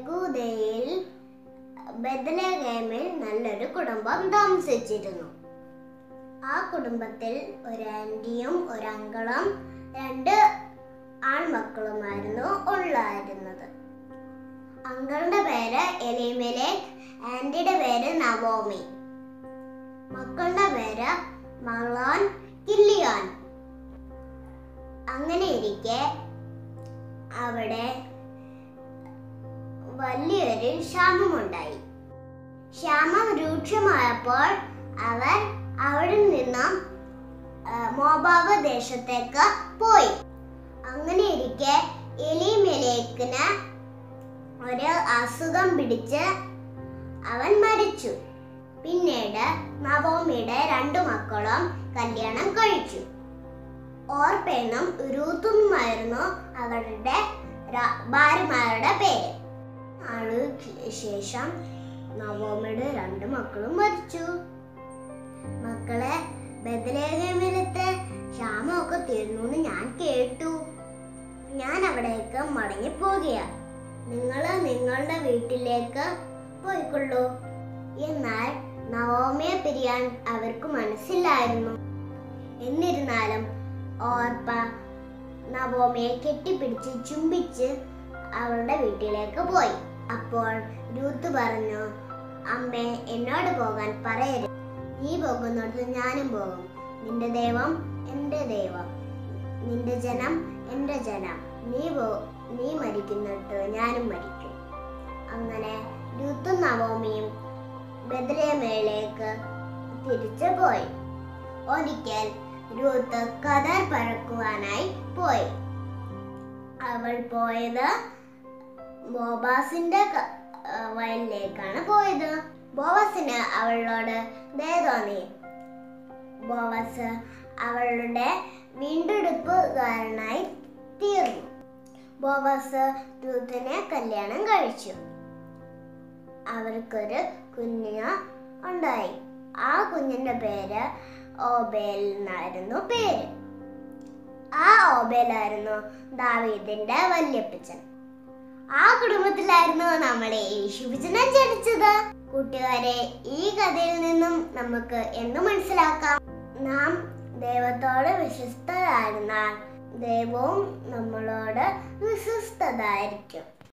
യഹൂദയിൽ ബദലഗേമിൽ നല്ലൊരു കുടുംബം താമസിച്ചിരുന്നു ആ കുടുംബത്തിൽ ഒരു ആന്റിയും ഒരു അങ്കിളും രണ്ട് ആൺമക്കളുമായിരുന്നു ഉള്ളായിരുന്നത് അങ്കിളുടെ പേര് എലിമേലേക്ക് ആന്റിയുടെ പേര് നവോമി മക്കളുടെ പേര് മളോൻ കില്ലിയാൻ അങ്ങനെ ഇരിക്കെ അവിടെ വലിയൊരു ക്ഷാമമുണ്ടായി ക്ഷാമം രൂക്ഷമായപ്പോൾ അവർ അവിടെ നിന്നും ആ, മോബാബ് ദേശത്തേക്ക് പോയി അങ്ങനെ ഇരിക്കെ എലിമെലേക്കിന് ഒരു അസുഖം പിടിച്ച് അവൻ മരിച്ചു പിന്നീട് നവോമിയുടെ രണ്ടു മക്കളും കല്യാണം കഴിച്ചു ഓർപ്പേന്നും റൂത്തുമായിരുന്നു അവരുടെ ര- ഭാര്യമാരുടെ പേര് നാളുകൾക്ക് ശേഷം നവോമിയുടെ രണ്ട് മക്കളും മരിച്ചു മക്കളെ ബദലേഖമിലത്തെ ക്ഷാമമൊക്കെ തീർന്നു എന്ന് ഞാൻ കേട്ടു ഞാൻ അവിടേക്ക് മടങ്ങിപ്പോകുകയാണ് നിങ്ങൾ നിങ്ങളുടെ വീട്ടിലേക്ക് പോയിക്കൊള്ളൂ എന്നാൽ നവോമിയെ പിരിയാൻ അവർക്ക് മനസ്സിലായിരുന്നു എന്നിരുന്നാലും ഓർപ്പ നവോമിയെ കെട്ടിപ്പിടിച്ച് ചുംബിച്ച് അവളുടെ വീട്ടിലേക്ക് പോയി അപ്പോൾ രൂത്ത് പറഞ്ഞു അമ്മേ എന്നോട് പോകാൻ പറയരുത് നീ പോകുന്നിടത്ത് ഞാനും പോകും നിന്റെ ദൈവം എൻ്റെ ദൈവം നിന്റെ ജനം എൻ്റെ ജനം നീ പോ നീ മരിക്കുന്നിടത്ത് ഞാനും മരിക്കും അങ്ങനെ രൂത്തും നവോമിയും ബദലേമേലേക്ക് തിരിച്ചു പോയി ഒരിക്കൽ രൂത്ത് കതർ പറക്കുവാനായി പോയി അവൾ പോയത് ബോബാസിന്റെ ക- ആ, വയലിലേക്കാണ് പോയത് ബോവസിന് അവളോട് ദയ തോന്നി ബോവസ് അവളുടെ വീണ്ടെടുപ്പുകാരനായി തീർന്നു ബോവസ് രൂത്തിനെ കല്യാണം കഴിച്ചു അവർക്കൊരു കുഞ്ഞ് ഉണ്ടായി ആ കുഞ്ഞിന്റെ പേര് ഓബേൽ എന്നായിരുന്നു പേര് ആ ഓബേലായിരുന്നു ദാവീദിന്റെ വല്യപ്പച്ചൻ ആ കുടുംബത്തിലായിരുന്നു നമ്മുടെ യേശുപിച്ചനെ ജനിച്ചത് കൂട്ടുകാരെ ഈ കഥയിൽ നിന്നും നമുക്ക് എന്ത് മനസ്സിലാക്കാം നാം ദൈവത്തോട് വിശ്വസ്തരായിരുന്നാൽ ദൈവവും നമ്മളോട് വിശ്വസ്തരായിരിക്കും